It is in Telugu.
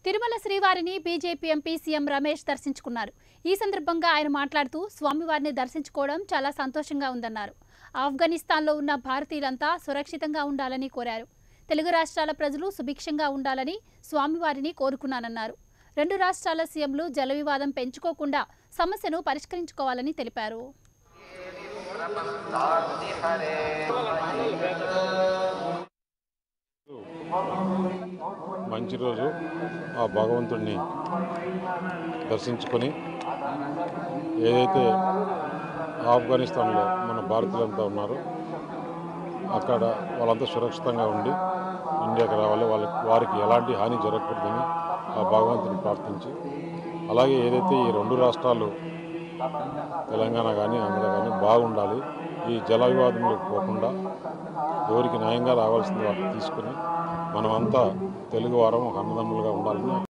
తిరుమల శ్రీవారిని బీజేపీ ఎంపీ సీఎం రమేష్ దర్శించుకున్నారు ఈ సందర్భంగా ఆయన మాట్లాడుతూ స్వామివారిని దర్శించుకోవడం చాలా సంతోషంగా ఉందన్నారు ఆఫ్ఘనిస్తాన్లో ఉన్న భారతీయులంతా సురక్షితంగా ఉండాలని కోరారు తెలుగు రాష్ట్రాల ప్రజలు సుభిక్షంగా ఉండాలని స్వామివారిని కోరుకున్నానన్నారు రెండు రాష్ట్రాల సీఎంలు జల వివాదం పెంచుకోకుండా సమస్యను పరిష్కరించుకోవాలని తెలిపారు మంచి రోజు ఆ భగవంతుడిని దర్శించుకొని ఏదైతే ఆఫ్ఘనిస్తాన్లో మన భారతీయులంతా ఉన్నారో అక్కడ వాళ్ళంతా సురక్షితంగా ఉండి ఇండియాకి రావాలి వాళ్ళకి వారికి ఎలాంటి హాని జరగకూడదని ఆ భగవంతుని ప్రార్థించి అలాగే ఏదైతే ఈ రెండు రాష్ట్రాలు తెలంగాణ కానీ ఆంధ్ర కానీ బాగుండాలి ఈ జల వివాదంలోకి పోకుండా ఎవరికి న్యాయంగా రావాల్సింది వాటిని తీసుకుని మనమంతా తెలుగు వారం ఒక అన్నదమ్ములుగా ఉండాలని